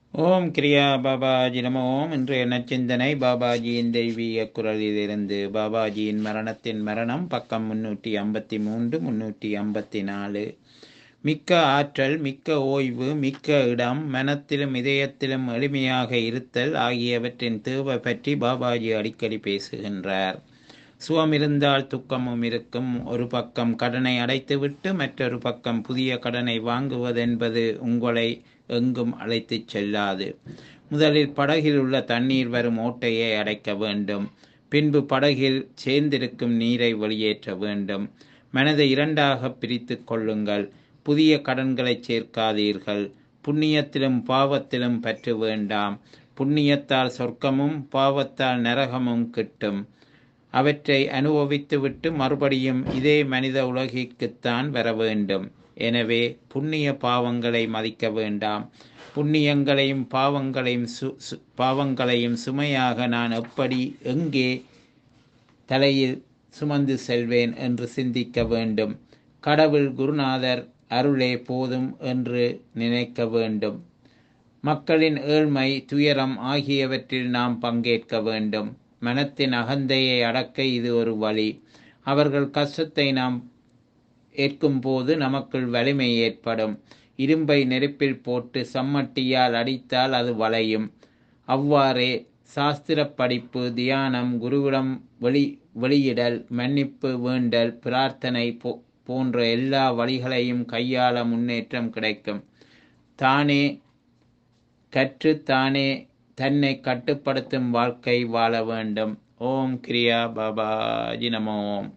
ஓம் கிரியா பாபாஜி நம ஓம் இன்றைய நச்சிந்தனை பாபாஜியின் தெய்வீக குரலிலிருந்து பாபாஜியின் மரணத்தின் மரணம் பக்கம் முன்னூற்றி ஐம்பத்தி மூன்று முன்னூற்றி ஐம்பத்தி நாலு மிக்க ஆற்றல் மிக்க ஓய்வு மிக்க இடம் மனத்திலும் இதயத்திலும் எளிமையாக இருத்தல் ஆகியவற்றின் தேவை பற்றி பாபாஜி அடிக்கடி பேசுகின்றார் சுகம் இருந்தால் துக்கமும் இருக்கும் ஒரு பக்கம் கடனை அடைத்துவிட்டு மற்றொரு பக்கம் புதிய கடனை வாங்குவதென்பது உங்களை எங்கும் அழைத்துச் செல்லாது முதலில் படகில் உள்ள தண்ணீர் வரும் ஓட்டையை அடைக்க வேண்டும் பின்பு படகில் சேர்ந்திருக்கும் நீரை வெளியேற்ற வேண்டும் மனதை இரண்டாக பிரித்து கொள்ளுங்கள் புதிய கடன்களை சேர்க்காதீர்கள் புண்ணியத்திலும் பாவத்திலும் பற்று வேண்டாம் புண்ணியத்தால் சொர்க்கமும் பாவத்தால் நரகமும் கிட்டும் அவற்றை அனுபவித்துவிட்டு மறுபடியும் இதே மனித உலகிற்குத்தான் வர வேண்டும் எனவே புண்ணிய பாவங்களை மதிக்க வேண்டாம் புண்ணியங்களையும் பாவங்களையும் சு சு- பாவங்களையும் சுமையாக நான் எப்படி எங்கே தலையில் சுமந்து செல்வேன் என்று சிந்திக்க வேண்டும் கடவுள் குருநாதர் அருளே போதும் என்று நினைக்க வேண்டும் மக்களின் ஏழ்மை துயரம் ஆகியவற்றில் நாம் பங்கேற்க வேண்டும் மனத்தின் அகந்தையை அடக்க இது ஒரு வழி அவர்கள் கஷ்டத்தை நாம் ஏற்கும் போது நமக்குள் வலிமை ஏற்படும் இரும்பை நெருப்பில் போட்டு சம்மட்டியால் அடித்தால் அது வளையும் அவ்வாறே சாஸ்திர படிப்பு தியானம் குருவிடம் வெளி வெளியிடல் மன்னிப்பு வேண்டல் பிரார்த்தனை போ போன்ற எல்லா வழிகளையும் கையாள முன்னேற்றம் கிடைக்கும் தானே கற்று தானே தன்னை கட்டுப்படுத்தும் வாழ்க்கை வாழ வேண்டும் ஓம் கிரியா பாபாஜி நம ஓம்